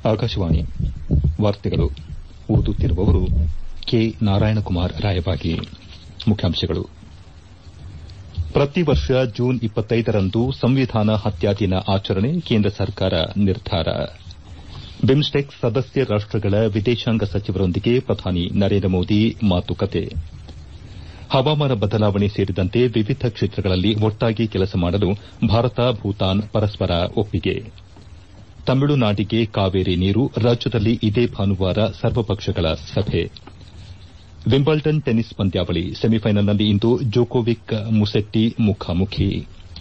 ಆಕಾಶವಾಣಿ ವಾರ್ತೆಗಳು ಓದುತ್ತಿರುವವರು ಕೆ ನಾರಾಯಣಕುಮಾರ್ ರಾಯಬಾಗಿ ಮುಖ್ಯಾಂಶಗಳು ಪ್ರತಿ ವರ್ಷ ಜೂನ್ ರಂದು ಸಂವಿಧಾನ ಹತ್ಯಾ ದಿನ ಆಚರಣೆ ಕೇಂದ್ರ ಸರ್ಕಾರ ನಿರ್ಧಾರ ಬಿಮ್ಸ್ಟೆಕ್ ಸದಸ್ಯ ರಾಷ್ಟಗಳ ವಿದೇಶಾಂಗ ಸಚಿವರೊಂದಿಗೆ ಪ್ರಧಾನಿ ನರೇಂದ್ರ ಮೋದಿ ಮಾತುಕತೆ ಹವಾಮಾನ ಬದಲಾವಣೆ ಸೇರಿದಂತೆ ವಿವಿಧ ಕ್ಷೇತ್ರಗಳಲ್ಲಿ ಒಟ್ಟಾಗಿ ಕೆಲಸ ಮಾಡಲು ಭಾರತ ಭೂತಾನ್ ಪರಸ್ಪರ ಒಪ್ಪಿಗೆ ತಮಿಳುನಾಡಿಗೆ ಕಾವೇರಿ ನೀರು ರಾಜ್ಯದಲ್ಲಿ ಇದೇ ಭಾನುವಾರ ಸರ್ವಪಕ್ಷಗಳ ಸಭೆ ವಿಂಬಲ್ಡನ್ ಟೆನಿಸ್ ಪಂದ್ಯಾವಳಿ ಸೆಮಿಫೈನಲ್ನಲ್ಲಿ ಇಂದು ಜೋಕೋವಿಕ್ ಮುಸೆಟ್ಟಿ ಮುಖಾಮುಖಿ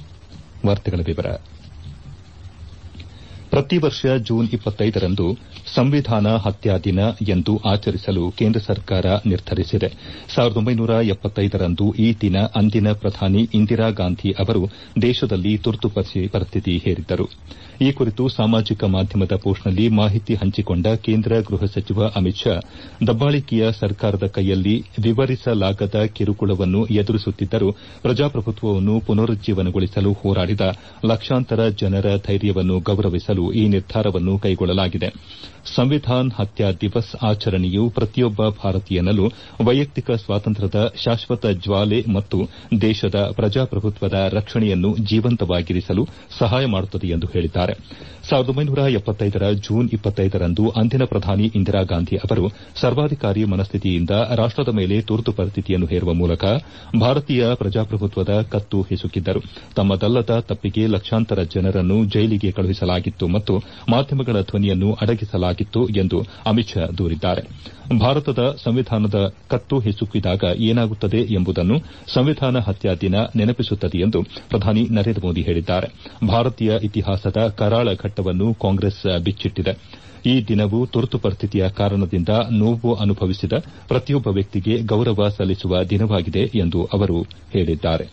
ಪ್ರತಿ ವರ್ಷ ಜೂನ್ ರಂದು ಸಂವಿಧಾನ ಹತ್ಯಾ ದಿನ ಎಂದು ಆಚರಿಸಲು ಕೇಂದ್ರ ಸರ್ಕಾರ ನಿರ್ಧರಿಸಿದೆ ರಂದು ಈ ದಿನ ಅಂದಿನ ಪ್ರಧಾನಿ ಇಂದಿರಾ ಗಾಂಧಿ ಅವರು ದೇಶದಲ್ಲಿ ತುರ್ತು ಪರಿಸ್ಥಿತಿ ಹೇರಿದ್ದರು ಈ ಕುರಿತು ಸಾಮಾಜಿಕ ಮಾಧ್ಯಮದ ಪೋಸ್ಟ್ನಲ್ಲಿ ಮಾಹಿತಿ ಹಂಚಿಕೊಂಡ ಕೇಂದ್ರ ಗೃಹ ಸಚಿವ ಅಮಿತ್ ಶಾ ದಬ್ಬಾಳಿಕೆಯ ಸರ್ಕಾರದ ಕೈಯಲ್ಲಿ ವಿವರಿಸಲಾಗದ ಕಿರುಕುಳವನ್ನು ಎದುರಿಸುತ್ತಿದ್ದರೂ ಪ್ರಜಾಪ್ರಭುತ್ವವನ್ನು ಪುನರುಜ್ಜೀವನಗೊಳಿಸಲು ಹೋರಾಡಿದ ಲಕ್ಷಾಂತರ ಜನರ ಧೈರ್ಯವನ್ನು ಗೌರವಿಸಲು ಈ ನಿರ್ಧಾರವನ್ನು ಕೈಗೊಳ್ಳಲಾಗಿದೆ ಸಂವಿಧಾನ್ ಹತ್ಯಾ ದಿವಸ್ ಆಚರಣೆಯು ಪ್ರತಿಯೊಬ್ಬ ಭಾರತೀಯನಲ್ಲೂ ವೈಯಕ್ತಿಕ ಸ್ವಾತಂತ್ರ್ಯದ ಶಾಶ್ವತ ಜ್ವಾಲೆ ಮತ್ತು ದೇಶದ ಪ್ರಜಾಪ್ರಭುತ್ವದ ರಕ್ಷಣೆಯನ್ನು ಜೀವಂತವಾಗಿರಿಸಲು ಸಹಾಯ ಮಾಡುತ್ತದೆ ಎಂದು ಹೇಳಿದ್ದಾರೆ ರ ಜೂನ್ ರಂದು ಅಂದಿನ ಪ್ರಧಾನಿ ಇಂದಿರಾ ಗಾಂಧಿ ಅವರು ಸರ್ವಾಧಿಕಾರಿ ಮನಸ್ಥಿತಿಯಿಂದ ರಾಷ್ಟದ ಮೇಲೆ ತುರ್ತು ಪರಿಸ್ಥಿತಿಯನ್ನು ಹೇರುವ ಮೂಲಕ ಭಾರತೀಯ ಪ್ರಜಾಪ್ರಭುತ್ವದ ಕತ್ತು ಹಿಸುಕಿದ್ದರು ತಮ್ಮದಲ್ಲದ ತಪ್ಪಿಗೆ ಲಕ್ಷಾಂತರ ಜನರನ್ನು ಜೈಲಿಗೆ ಕಳುಹಿಸಲಾಗಿತ್ತು ಮತ್ತು ಮಾಧ್ಯಮಗಳ ಧ್ವನಿಯನ್ನು ಅಡಗಿಸಲಾಗಿತ್ತು ಎಂದು ಅಮಿತ್ ಶಾ ದೂರಿದ್ದಾರೆ ಭಾರತದ ಸಂವಿಧಾನದ ಕತ್ತು ಹಿಸುಕಿದಾಗ ಏನಾಗುತ್ತದೆ ಎಂಬುದನ್ನು ಸಂವಿಧಾನ ಹತ್ಯಾ ದಿನ ನೆನಪಿಸುತ್ತದೆ ಎಂದು ಪ್ರಧಾನಿ ನರೇಂದ್ರ ಮೋದಿ ಹೇಳಿದ್ದಾರೆ ಭಾರತೀಯ ಇತಿಹಾಸದ ಕರಾಳ ಘಟ್ಟವನ್ನು ಕಾಂಗ್ರೆಸ್ ಬಿಚ್ಚಿಟ್ಟಿದೆ ಈ ದಿನವು ತುರ್ತು ಪರಿಸ್ಥಿತಿಯ ಕಾರಣದಿಂದ ನೋವು ಅನುಭವಿಸಿದ ಪ್ರತಿಯೊಬ್ಬ ವ್ಯಕ್ತಿಗೆ ಗೌರವ ಸಲ್ಲಿಸುವ ದಿನವಾಗಿದೆ ಎಂದು ಅವರು ಹೇಳಿದ್ದಾರೆ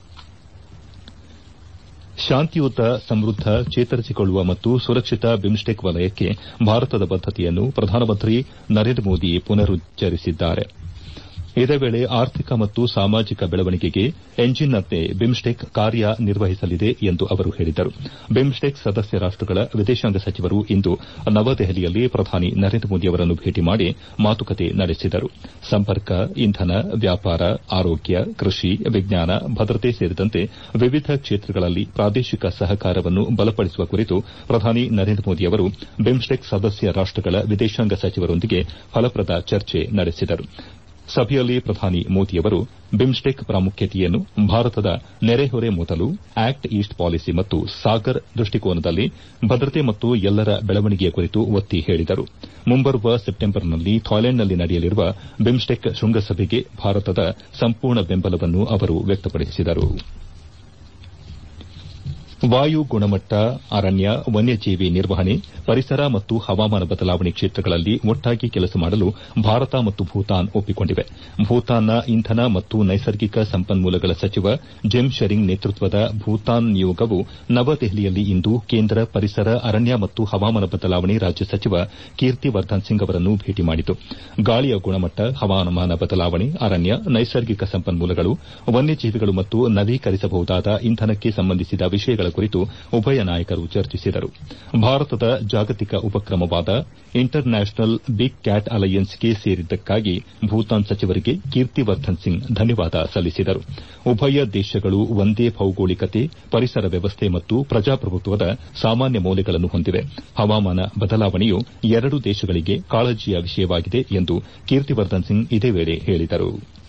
ಶಾಂತಿಯುತ ಸಮೃದ್ದ ಚೇತರಿಸಿಕೊಳ್ಳುವ ಮತ್ತು ಸುರಕ್ಷಿತ ಬಿಮ್ಸ್ಟೆಕ್ ವಲಯಕ್ಕೆ ಭಾರತದ ಬದ್ದತೆಯನ್ನು ಪ್ರಧಾನಮಂತ್ರಿ ನರೇಂದ್ರ ಮೋದಿ ಪುನರುಚ್ಚರಿಸಿದ್ದಾರೆ ಇದೇ ವೇಳೆ ಆರ್ಥಿಕ ಮತ್ತು ಸಾಮಾಜಿಕ ಬೆಳವಣಿಗೆಗೆ ಎಂಜಿನ್ನಂತೆ ಬಿಮ್ಸ್ಟೆಕ್ ಕಾರ್ಯ ನಿರ್ವಹಿಸಲಿದೆ ಎಂದು ಅವರು ಹೇಳಿದರು ಬಿಮ್ಸ್ಟೆಕ್ ಸದಸ್ಯ ರಾಷ್ಟಗಳ ವಿದೇಶಾಂಗ ಸಚಿವರು ಇಂದು ನವದೆಹಲಿಯಲ್ಲಿ ಪ್ರಧಾನಿ ನರೇಂದ್ರ ಮೋದಿ ಅವರನ್ನು ಭೇಟಿ ಮಾಡಿ ಮಾತುಕತೆ ನಡೆಸಿದರು ಸಂಪರ್ಕ ಇಂಧನ ವ್ಯಾಪಾರ ಆರೋಗ್ಯ ಕೃಷಿ ವಿಜ್ಞಾನ ಭದ್ರತೆ ಸೇರಿದಂತೆ ವಿವಿಧ ಕ್ಷೇತ್ರಗಳಲ್ಲಿ ಪ್ರಾದೇಶಿಕ ಸಹಕಾರವನ್ನು ಬಲಪಡಿಸುವ ಕುರಿತು ಪ್ರಧಾನಿ ನರೇಂದ್ರ ಮೋದಿ ಅವರು ಬಿಮ್ಸ್ಟೆಕ್ ಸದಸ್ಯ ರಾಷ್ಟಗಳ ವಿದೇಶಾಂಗ ಸಚಿವರೊಂದಿಗೆ ಫಲಪ್ರದ ಚರ್ಚೆ ನಡೆಸಿದರು ಸಭೆಯಲ್ಲಿ ಪ್ರಧಾನಿ ಮೋದಿಯವರು ಬಿಮ್ಸ್ಟೆಕ್ ಪ್ರಾಮುಖ್ಯತೆಯನ್ನು ಭಾರತದ ನೆರೆಹೊರೆ ಮೊದಲು ಆಕ್ಟ್ ಈಸ್ಟ್ ಪಾಲಿಸಿ ಮತ್ತು ಸಾಗರ್ ದೃಷ್ಟಿಕೋನದಲ್ಲಿ ಭದ್ರತೆ ಮತ್ತು ಎಲ್ಲರ ಬೆಳವಣಿಗೆಯ ಕುರಿತು ಒತ್ತಿ ಹೇಳಿದರು ಮುಂಬರುವ ಸೆಪ್ಟೆಂಬರ್ನಲ್ಲಿ ಥಾಯ್ಲೆಂಡ್ನಲ್ಲಿ ನಡೆಯಲಿರುವ ಬಿಮ್ಸ್ಟೆಕ್ ಶೃಂಗಸಭೆಗೆ ಭಾರತದ ಸಂಪೂರ್ಣ ಬೆಂಬಲವನ್ನು ಅವರು ವ್ಯಕ್ತಪಡಿಸಿದರು ವಾಯು ಗುಣಮಟ್ಟ ಅರಣ್ಯ ವನ್ಯಜೀವಿ ನಿರ್ವಹಣೆ ಪರಿಸರ ಮತ್ತು ಹವಾಮಾನ ಬದಲಾವಣೆ ಕ್ಷೇತ್ರಗಳಲ್ಲಿ ಒಟ್ಟಾಗಿ ಕೆಲಸ ಮಾಡಲು ಭಾರತ ಮತ್ತು ಭೂತಾನ್ ಒಪ್ಪಿಕೊಂಡಿವೆ ಭೂತಾನ್ನ ಇಂಧನ ಮತ್ತು ನೈಸರ್ಗಿಕ ಸಂಪನ್ಮೂಲಗಳ ಸಚಿವ ಜೆಮ್ ಶೆರಿಂಗ್ ನೇತೃತ್ವದ ಭೂತಾನ್ ನಿಯೋಗವು ನವದೆಹಲಿಯಲ್ಲಿ ಇಂದು ಕೇಂದ್ರ ಪರಿಸರ ಅರಣ್ಯ ಮತ್ತು ಹವಾಮಾನ ಬದಲಾವಣೆ ರಾಜ್ಯ ಸಚಿವ ಕೀರ್ತಿವರ್ಧನ್ ಸಿಂಗ್ ಅವರನ್ನು ಭೇಟಿ ಮಾಡಿತು ಗಾಳಿಯ ಗುಣಮಟ್ಟ ಹವಾಮಾನ ಬದಲಾವಣೆ ಅರಣ್ಯ ನೈಸರ್ಗಿಕ ಸಂಪನ್ಮೂಲಗಳು ವನ್ಯಜೀವಿಗಳು ಮತ್ತು ನವೀಕರಿಸಬಹುದಾದ ಇಂಧನಕ್ಕೆ ಸಂಬಂಧಿಸಿದ ವಿಷಯಗಳ ಕುರಿತು ಉಭಯ ನಾಯಕರು ಚರ್ಚಿಸಿದರು ಭಾರತದ ಜಾಗತಿಕ ಉಪಕ್ರಮವಾದ ಇಂಟರ್ ನ್ಯಾಷನಲ್ ಬಿಗ್ ಕ್ಯಾಟ್ ಅಲೈಯನ್ಸ್ಗೆ ಸೇರಿದ್ದಕ್ಕಾಗಿ ಭೂತಾನ್ ಸಚಿವರಿಗೆ ಕೀರ್ತಿವರ್ಧನ್ ಸಿಂಗ್ ಧನ್ಯವಾದ ಸಲ್ಲಿಸಿದರು ಉಭಯ ದೇಶಗಳು ಒಂದೇ ಭೌಗೋಳಿಕತೆ ಪರಿಸರ ವ್ಯವಸ್ಥೆ ಮತ್ತು ಪ್ರಜಾಪ್ರಭುತ್ವದ ಸಾಮಾನ್ಯ ಮೌಲ್ಯಗಳನ್ನು ಹೊಂದಿವೆ ಹವಾಮಾನ ಬದಲಾವಣೆಯು ಎರಡೂ ದೇಶಗಳಿಗೆ ಕಾಳಜಿಯ ವಿಷಯವಾಗಿದೆ ಎಂದು ಕೀರ್ತಿವರ್ಧನ್ ಸಿಂಗ್ ಇದೇ ವೇಳೆ ಹೇಳಿದರು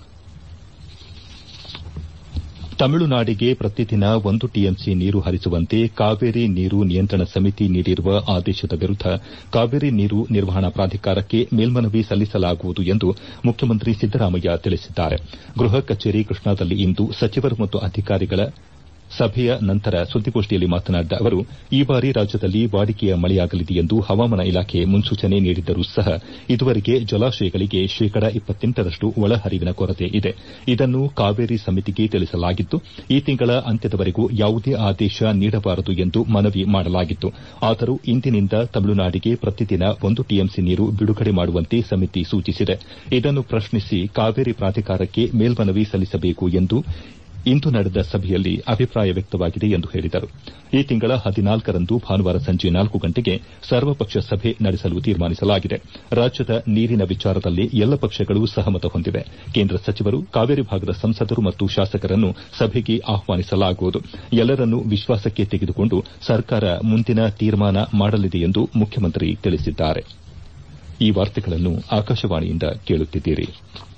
ತಮಿಳುನಾಡಿಗೆ ಪ್ರತಿದಿನ ಒಂದು ಟಿಎಂಸಿ ನೀರು ಹರಿಸುವಂತೆ ಕಾವೇರಿ ನೀರು ನಿಯಂತ್ರಣ ಸಮಿತಿ ನೀಡಿರುವ ಆದೇಶದ ವಿರುದ್ದ ಕಾವೇರಿ ನೀರು ನಿರ್ವಹಣಾ ಪ್ರಾಧಿಕಾರಕ್ಕೆ ಮೇಲ್ಮನವಿ ಸಲ್ಲಿಸಲಾಗುವುದು ಎಂದು ಮುಖ್ಯಮಂತ್ರಿ ಸಿದ್ದರಾಮಯ್ಯ ತಿಳಿಸಿದ್ದಾರೆ ಗೃಹ ಕಚೇರಿ ಕೃಷ್ಣಾದಲ್ಲಿ ಇಂದು ಸಚಿವರು ಮತ್ತು ಅಧಿಕಾರಿಗಳ ಸಭೆಯ ನಂತರ ಸುದ್ದಿಗೋಷ್ಠಿಯಲ್ಲಿ ಮಾತನಾಡಿದ ಅವರು ಈ ಬಾರಿ ರಾಜ್ಯದಲ್ಲಿ ವಾಡಿಕೆಯ ಮಳೆಯಾಗಲಿದೆ ಎಂದು ಹವಾಮಾನ ಇಲಾಖೆ ಮುನ್ಸೂಚನೆ ನೀಡಿದ್ದರೂ ಸಹ ಇದುವರೆಗೆ ಜಲಾಶಯಗಳಿಗೆ ಶೇಕಡ ರಷ್ಟು ಒಳಹರಿವಿನ ಕೊರತೆ ಇದೆ ಇದನ್ನು ಕಾವೇರಿ ಸಮಿತಿಗೆ ತಿಳಿಸಲಾಗಿದ್ದು ಈ ತಿಂಗಳ ಅಂತ್ಯದವರೆಗೂ ಯಾವುದೇ ಆದೇಶ ನೀಡಬಾರದು ಎಂದು ಮನವಿ ಮಾಡಲಾಗಿತ್ತು ಆದರೂ ಇಂದಿನಿಂದ ತಮಿಳುನಾಡಿಗೆ ಪ್ರತಿದಿನ ಒಂದು ಟಿಎಂಸಿ ನೀರು ಬಿಡುಗಡೆ ಮಾಡುವಂತೆ ಸಮಿತಿ ಸೂಚಿಸಿದೆ ಇದನ್ನು ಪ್ರಶ್ನಿಸಿ ಕಾವೇರಿ ಪ್ರಾಧಿಕಾರಕ್ಕೆ ಮೇಲ್ಮನವಿ ಸಲ್ಲಿಸಬೇಕು ಎಂದು ಇಂದು ನಡೆದ ಸಭೆಯಲ್ಲಿ ಅಭಿಪ್ರಾಯ ವ್ಯಕ್ತವಾಗಿದೆ ಎಂದು ಹೇಳಿದರು ಈ ತಿಂಗಳ ಹದಿನಾಲ್ಕರಂದು ಭಾನುವಾರ ಸಂಜೆ ನಾಲ್ಕು ಗಂಟೆಗೆ ಸರ್ವಪಕ್ಷ ಸಭೆ ನಡೆಸಲು ತೀರ್ಮಾನಿಸಲಾಗಿದೆ ರಾಜ್ಯದ ನೀರಿನ ವಿಚಾರದಲ್ಲಿ ಎಲ್ಲ ಪಕ್ಷಗಳು ಸಹಮತ ಹೊಂದಿವೆ ಕೇಂದ್ರ ಸಚಿವರು ಕಾವೇರಿ ಭಾಗದ ಸಂಸದರು ಮತ್ತು ಶಾಸಕರನ್ನು ಸಭೆಗೆ ಆಹ್ವಾನಿಸಲಾಗುವುದು ಎಲ್ಲರನ್ನೂ ವಿಶ್ವಾಸಕ್ಕೆ ತೆಗೆದುಕೊಂಡು ಸರ್ಕಾರ ಮುಂದಿನ ತೀರ್ಮಾನ ಮಾಡಲಿದೆ ಎಂದು ಮುಖ್ಯಮಂತ್ರಿ ತಿಳಿಸಿದ್ದಾರೆ ಈ ವಾರ್ತೆಗಳನ್ನು ಆಕಾಶವಾಣಿಯಿಂದ ಕೇಳುತ್ತಿದ್ದೀರಿ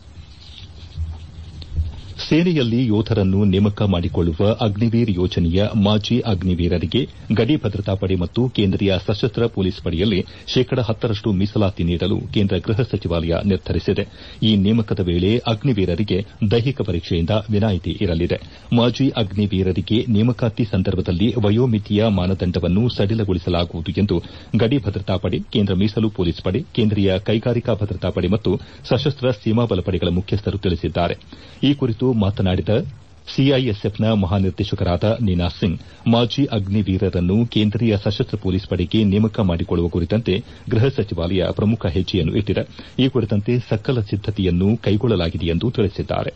ಸೇನೆಯಲ್ಲಿ ಯೋಧರನ್ನು ನೇಮಕ ಮಾಡಿಕೊಳ್ಳುವ ಅಗ್ನಿವೀರ್ ಯೋಜನೆಯ ಮಾಜಿ ಅಗ್ನಿವೀರರಿಗೆ ಗಡಿ ಭದ್ರತಾ ಪಡೆ ಮತ್ತು ಕೇಂದ್ರೀಯ ಸಶಸ್ತ್ರ ಪೊಲೀಸ್ ಪಡೆಯಲ್ಲಿ ಶೇಕಡ ಹತ್ತರಷ್ಟು ಮೀಸಲಾತಿ ನೀಡಲು ಕೇಂದ್ರ ಗೃಹ ಸಚಿವಾಲಯ ನಿರ್ಧರಿಸಿದೆ ಈ ನೇಮಕದ ವೇಳೆ ಅಗ್ನಿವೀರರಿಗೆ ದೈಹಿಕ ಪರೀಕ್ಷೆಯಿಂದ ವಿನಾಯಿತಿ ಇರಲಿದೆ ಮಾಜಿ ಅಗ್ನಿವೀರರಿಗೆ ನೇಮಕಾತಿ ಸಂದರ್ಭದಲ್ಲಿ ವಯೋಮಿತಿಯ ಮಾನದಂಡವನ್ನು ಸಡಿಲಗೊಳಿಸಲಾಗುವುದು ಎಂದು ಗಡಿ ಭದ್ರತಾ ಪಡೆ ಕೇಂದ್ರ ಮೀಸಲು ಪೊಲೀಸ್ ಪಡೆ ಕೇಂದ್ರೀಯ ಕೈಗಾರಿಕಾ ಭದ್ರತಾ ಪಡೆ ಮತ್ತು ಸಶಸ್ತ್ರ ಸೀಮಾಬಲ ಪಡೆಗಳ ಮುಖ್ಯಸ್ಥರು ತಿಳಿಸಿದ್ದಾರೆ ಈ ಕುರಿತು ಮಾತನಾಡಿದ ಸಿಐಎಸ್ಎಫ್ನ ಮಹಾನಿರ್ದೇಶಕರಾದ ನೀನಾ ಸಿಂಗ್ ಮಾಜಿ ಅಗ್ನಿವೀರರನ್ನು ಕೇಂದ್ರೀಯ ಸಶಸ್ತ್ರ ಪೊಲೀಸ್ ಪಡೆಗೆ ನೇಮಕ ಮಾಡಿಕೊಳ್ಳುವ ಕುರಿತಂತೆ ಗೃಹ ಸಚಿವಾಲಯ ಪ್ರಮುಖ ಹೆಜ್ಜೆಯನ್ನು ಇಟ್ಟಿದೆ ಈ ಕುರಿತಂತೆ ಸಕಲ ಸಿದ್ದತೆಯನ್ನು ಕೈಗೊಳ್ಳಲಾಗಿದೆ ಎಂದು ತಿಳಿಸಿದ್ದಾರೆ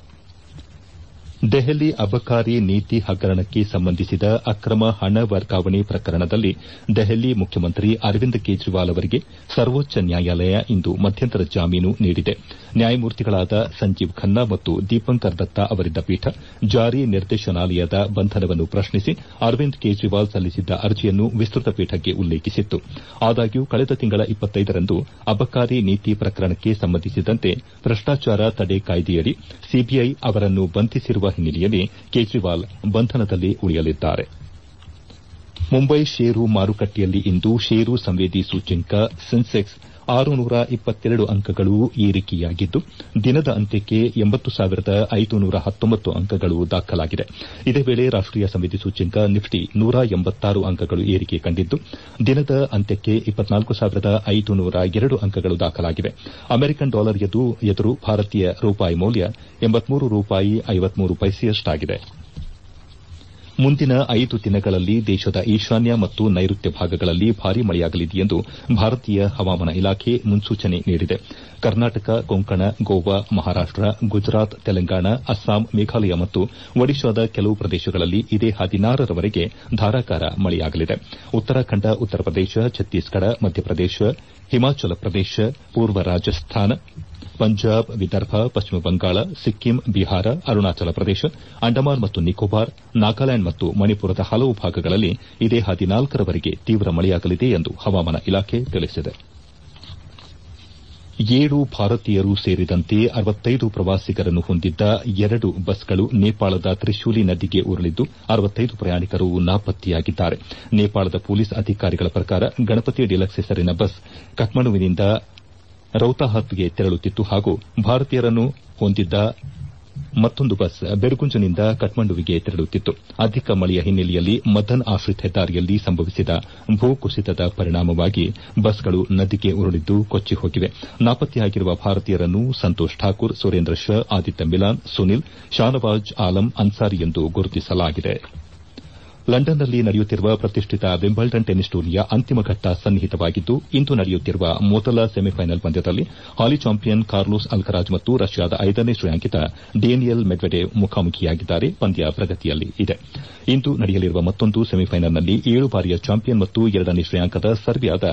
ದೆಹಲಿ ಅಬಕಾರಿ ನೀತಿ ಹಗರಣಕ್ಕೆ ಸಂಬಂಧಿಸಿದ ಅಕ್ರಮ ಹಣ ವರ್ಗಾವಣೆ ಪ್ರಕರಣದಲ್ಲಿ ದೆಹಲಿ ಮುಖ್ಯಮಂತ್ರಿ ಅರವಿಂದ್ ಕೇಜ್ರಿವಾಲ್ ಅವರಿಗೆ ಸರ್ವೋಚ್ಚ ನ್ಯಾಯಾಲಯ ಇಂದು ಮಧ್ಯಂತರ ಜಾಮೀನು ನೀಡಿದೆ ನ್ಯಾಯಮೂರ್ತಿಗಳಾದ ಸಂಜೀವ್ ಖನ್ನಾ ಮತ್ತು ದೀಪಂಕರ್ ದತ್ತಾ ಅವರಿದ್ದ ಪೀಠ ಜಾರಿ ನಿರ್ದೇಶನಾಲಯದ ಬಂಧನವನ್ನು ಪ್ರಶ್ನಿಸಿ ಅರವಿಂದ್ ಕೇಜ್ರಿವಾಲ್ ಸಲ್ಲಿಸಿದ್ದ ಅರ್ಜಿಯನ್ನು ವಿಸ್ತೃತ ಪೀಠಕ್ಕೆ ಉಲ್ಲೇಖಿಸಿತ್ತು ಆದಾಗ್ಯೂ ಕಳೆದ ತಿಂಗಳ ರಂದು ಅಬಕಾರಿ ನೀತಿ ಪ್ರಕರಣಕ್ಕೆ ಸಂಬಂಧಿಸಿದಂತೆ ಭ್ರಷ್ಟಾಚಾರ ತಡೆ ಕಾಯ್ದೆಯಡಿ ಸಿಬಿಐ ಅವರನ್ನು ಬಂಧಿಸಿರುವ ಹಿನ್ನೆಲೆಯಲ್ಲಿ ಕೇಜ್ರಿವಾಲ್ ಬಂಧನದಲ್ಲಿ ಉಳಿಯಲಿದ್ದಾರೆ ಮುಂಬೈ ಷೇರು ಮಾರುಕಟ್ಟೆಯಲ್ಲಿ ಇಂದು ಷೇರು ಸಂವೇದಿ ಸೂಚ್ಯಂಕ ಸೆನ್ಸೆಕ್ಸ್ ಆರುನೂರ ಇಪ್ಪತ್ತೆರಡು ಅಂಕಗಳು ಏರಿಕೆಯಾಗಿದ್ದು ದಿನದ ಅಂತ್ಯಕ್ಕೆ ಎಂಬತ್ತು ಸಾವಿರದ ಐದುನೂರ ಹತ್ತೊಂಬತ್ತು ಅಂಕಗಳು ದಾಖಲಾಗಿದೆ ಇದೇ ವೇಳೆ ರಾಷ್ಟೀಯ ಸಂವೇದಿ ಸೂಚ್ಯಂಕ ನಿಫ್ಟಿ ನೂರ ಎಂಬತ್ತಾರು ಅಂಕಗಳು ಏರಿಕೆ ಕಂಡಿದ್ದು ದಿನದ ಅಂತ್ಯಕ್ಕೆ ಇಪ್ಪತ್ನಾಲ್ಕು ಸಾವಿರದ ಐದುನೂರ ಎರಡು ಅಂಕಗಳು ದಾಖಲಾಗಿವೆ ಅಮೆರಿಕನ್ ಡಾಲರ್ ಎದುರು ಭಾರತೀಯ ರೂಪಾಯಿ ಮೌಲ್ಯ ಎಂಬತ್ಮೂರು ರೂಪಾಯಿ ಐವತ್ಮೂರು ಪೈಸೆಯಷ್ಟಾಗಿದೆ ಮುಂದಿನ ಐದು ದಿನಗಳಲ್ಲಿ ದೇಶದ ಈಶಾನ್ಯ ಮತ್ತು ನೈಋತ್ಯ ಭಾಗಗಳಲ್ಲಿ ಭಾರೀ ಮಳೆಯಾಗಲಿದೆ ಎಂದು ಭಾರತೀಯ ಹವಾಮಾನ ಇಲಾಖೆ ಮುನ್ಸೂಚನೆ ನೀಡಿದೆ ಕರ್ನಾಟಕ ಕೊಂಕಣ ಗೋವಾ ಮಹಾರಾಷ್ಟ ಗುಜರಾತ್ ತೆಲಂಗಾಣ ಅಸ್ಸಾಂ ಮೇಘಾಲಯ ಮತ್ತು ಒಡಿಶಾದ ಕೆಲವು ಪ್ರದೇಶಗಳಲ್ಲಿ ಇದೇ ಹದಿನಾರರವರೆಗೆ ಧಾರಾಕಾರ ಮಳೆಯಾಗಲಿದೆ ಉತ್ತರಾಖಂಡ ಉತ್ತರ ಪ್ರದೇಶ ಛತ್ತೀಸ್ಗಢ ಮಧ್ಯಪ್ರದೇಶ ಹಿಮಾಚಲ ಪ್ರದೇಶ ಪೂರ್ವ ರಾಜಸ್ಥಾನ ಪಂಜಾಬ್ ವಿದರ್ಭ ಪಶ್ಚಿಮ ಬಂಗಾಳ ಸಿಕ್ಕಿಂ ಬಿಹಾರ ಅರುಣಾಚಲ ಪ್ರದೇಶ ಅಂಡಮಾನ್ ಮತ್ತು ನಿಕೋಬಾರ್ ನಾಗಾಲ್ಯಾಂಡ್ ಮತ್ತು ಮಣಿಪುರದ ಹಲವು ಭಾಗಗಳಲ್ಲಿ ಇದೇ ಹದಿನಾಲ್ಕರವರೆಗೆ ತೀವ್ರ ಮಳೆಯಾಗಲಿದೆ ಎಂದು ಹವಾಮಾನ ಇಲಾಖೆ ತಿಳಿಸಿದೆ ಏಳು ಭಾರತೀಯರು ಸೇರಿದಂತೆ ಅರವತ್ತೈದು ಪ್ರವಾಸಿಗರನ್ನು ಹೊಂದಿದ್ದ ಎರಡು ಬಸ್ಗಳು ನೇಪಾಳದ ತ್ರಿಶೂಲಿ ನದಿಗೆ ಉರುಳಿದ್ದು ಅರವತ್ತೈದು ಪ್ರಯಾಣಿಕರು ನಾಪತ್ತೆಯಾಗಿದ್ದಾರೆ ನೇಪಾಳದ ಪೊಲೀಸ್ ಅಧಿಕಾರಿಗಳ ಪ್ರಕಾರ ಗಣಪತಿ ಡಿಲಕ್ಸ್ ಹೆಸರಿನ ಬಸ್ ಕಠ್ಮಂಡುವಿನಿಂದ ರೌತಾಹತ್ಗೆ ತೆರಳುತ್ತಿತ್ತು ಹಾಗೂ ಭಾರತೀಯರನ್ನು ಹೊಂದಿದ್ದ ಮತ್ತೊಂದು ಬಸ್ ಬೆರ್ಗುಂಜ್ನಿಂದ ಕಠ್ಮಂಡುವಿಗೆ ತೆರಳುತ್ತಿತ್ತು ಅಧಿಕ ಮಳೆಯ ಹಿನ್ನೆಲೆಯಲ್ಲಿ ಮದನ್ ಆಶ್ರಿತ್ ಹೆದ್ದಾರಿಯಲ್ಲಿ ಸಂಭವಿಸಿದ ಭೂಕುಸಿತದ ಪರಿಣಾಮವಾಗಿ ಬಸ್ಗಳು ನದಿಗೆ ಉರುಳಿದ್ದು ಕೊಚ್ಚಿ ಹೋಗಿವೆ ನಾಪತ್ತೆಯಾಗಿರುವ ಭಾರತೀಯರನ್ನು ಸಂತೋಷ್ ಠಾಕೂರ್ ಸುರೇಂದ್ರ ಶಾ ಆದಿತ್ಯ ಮಿಲಾನ್ ಸುನಿಲ್ ಶಾನವಾಜ್ ಆಲಂ ಅನ್ಸಾರಿ ಎಂದು ಗುರುತಿಸಲಾಗಿದೆ ಲಂಡನ್ನಲ್ಲಿ ನಡೆಯುತ್ತಿರುವ ಪ್ರತಿಷ್ಠಿತ ವಿಂಬಲ್ಡನ್ ಟೆನಿಸ್ ಟೂರ್ನಿಯ ಅಂತಿಮ ಘಟ್ಟ ಸನ್ನಿಹಿತವಾಗಿದ್ದು ಇಂದು ನಡೆಯುತ್ತಿರುವ ಮೊದಲ ಸೆಮಿಫೈನಲ್ ಪಂದ್ಯದಲ್ಲಿ ಹಾಲಿ ಚಾಂಪಿಯನ್ ಕಾರ್ಲೋಸ್ ಅಲ್ಕರಾಜ್ ಮತ್ತು ರಷ್ಯಾದ ಐದನೇ ಶ್ರೇಯಾಂಕಿತ ಡೇನಿಯಲ್ ಮೆಡ್ವೆಡೇವ್ ಮುಖಾಮುಖಿಯಾಗಿದ್ದಾರೆ ಪಂದ್ಯ ಪ್ರಗತಿಯಲ್ಲಿದೆ ಇಂದು ನಡೆಯಲಿರುವ ಮತ್ತೊಂದು ಸೆಮಿಫೈನಲ್ನಲ್ಲಿ ಏಳು ಬಾರಿಯ ಚಾಂಪಿಯನ್ ಮತ್ತು ಎರಡನೇ ಶ್ರೇಯಾಂಕದ ಸರ್ಬಿಯಾದ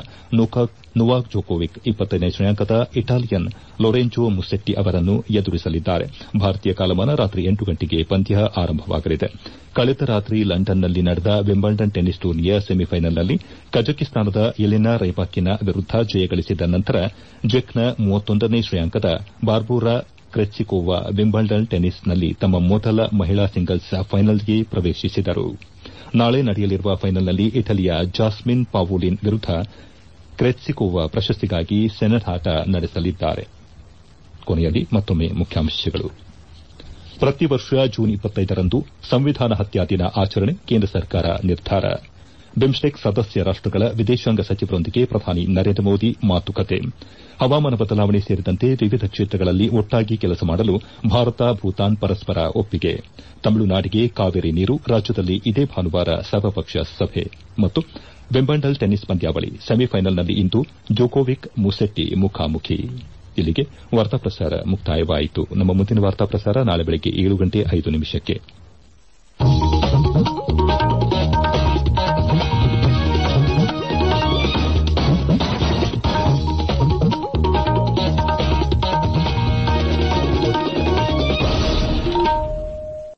ನೊವಾಕ್ ಜೊಕೋವಿಕ್ ಇಪ್ಪತ್ತನೇ ಶ್ರೇಯಾಂಕದ ಇಟಾಲಿಯನ್ ಲೊರೆಂಜೊ ಮುಸೆಟ್ಟಿ ಅವರನ್ನು ಎದುರಿಸಲಿದ್ದಾರೆ ಭಾರತೀಯ ಕಾಲಮಾನ ರಾತ್ರಿ ಎಂಟು ಗಂಟೆಗೆ ಪಂದ್ಯ ಆರಂಭವಾಗಲಿದೆ ಕಳೆದ ರಾತ್ರಿ ಲಂಡನ್ನಲ್ಲಿ ನಡೆದ ವಿಂಬಲ್ಡನ್ ಟೆನಿಸ್ ಟೂರ್ನಿಯ ಸೆಮಿಫೈನಲ್ನಲ್ಲಿ ಕಜಕಿಸ್ತಾನದ ಎಲಿನಾ ರೈಬಾಕಿನಾ ವಿರುದ್ದ ಜಯಗಳಿಸಿದ ನಂತರ ಜೆಕ್ನ ಮೂವತ್ತೊಂದನೇ ಶ್ರೇಯಾಂಕದ ಬಾರ್ಬೋರಾ ಕ್ರೆಚ್ಚಿಕೋವಾ ವಿಂಬಲ್ಡನ್ ಟೆನಿಸ್ನಲ್ಲಿ ತಮ್ಮ ಮೊದಲ ಮಹಿಳಾ ಸಿಂಗಲ್ಸ್ ಫೈನಲ್ಗೆ ಪ್ರವೇಶಿಸಿದರು ನಾಳೆ ನಡೆಯಲಿರುವ ಫೈನಲ್ನಲ್ಲಿ ಇಟಲಿಯ ಜಾಸ್ಮಿನ್ ಪಾವೋಲಿನ್ ವಿರುದ್ದ ಕ್ರೆಚ್ಚಿಕೋವಾ ಪ್ರಶಸ್ತಿಗಾಗಿ ಸೆಣಸಾಟ ನಡೆಸಲಿದ್ದಾರೆ ಕೊನೆಯಲ್ಲಿ ಮತ್ತೊಮ್ಮೆ ಮುಖ್ಯಾಂಶಗಳು ಪ್ರತಿ ವರ್ಷ ಜೂನ್ ಇಪ್ಪತ್ತೈದರಂದು ಸಂವಿಧಾನ ಹತ್ಯಾ ದಿನ ಆಚರಣೆ ಕೇಂದ್ರ ಸರ್ಕಾರ ನಿರ್ಧಾರ ಬಿಮ್ಸ್ಟೆಕ್ ಸದಸ್ಯ ರಾಷ್ಟಗಳ ವಿದೇಶಾಂಗ ಸಚಿವರೊಂದಿಗೆ ಪ್ರಧಾನಿ ನರೇಂದ್ರ ಮೋದಿ ಮಾತುಕತೆ ಹವಾಮಾನ ಬದಲಾವಣೆ ಸೇರಿದಂತೆ ವಿವಿಧ ಕ್ಷೇತ್ರಗಳಲ್ಲಿ ಒಟ್ಟಾಗಿ ಕೆಲಸ ಮಾಡಲು ಭಾರತ ಭೂತಾನ್ ಪರಸ್ಪರ ಒಪ್ಪಿಗೆ ತಮಿಳುನಾಡಿಗೆ ಕಾವೇರಿ ನೀರು ರಾಜ್ಯದಲ್ಲಿ ಇದೇ ಭಾನುವಾರ ಸರ್ವಪಕ್ಷ ಸಭೆ ಮತ್ತು ವಿಂಬಲ್ಡನ್ ಟೆನಿಸ್ ಪಂದ್ಯಾವಳಿ ಸೆಮಿಫೈನಲ್ನಲ್ಲಿ ಇಂದು ಜೊಕೋವಿಕ್ ಮುಸೆಟ್ಟಿ ಮುಖಾಮುಖಿ ಇಲ್ಲಿಗೆ ವಾರ್ತಾ ಪ್ರಸಾರ ಮುಕ್ತಾಯವಾಯಿತು ನಮ್ಮ ಮುಂದಿನ ವಾರ್ತಾ ಪ್ರಸಾರ ನಾಳೆ ಬೆಳಗ್ಗೆ ಏಳು ಗಂಟೆ ಐದು ನಿಮಿಷಕ್ಕೆ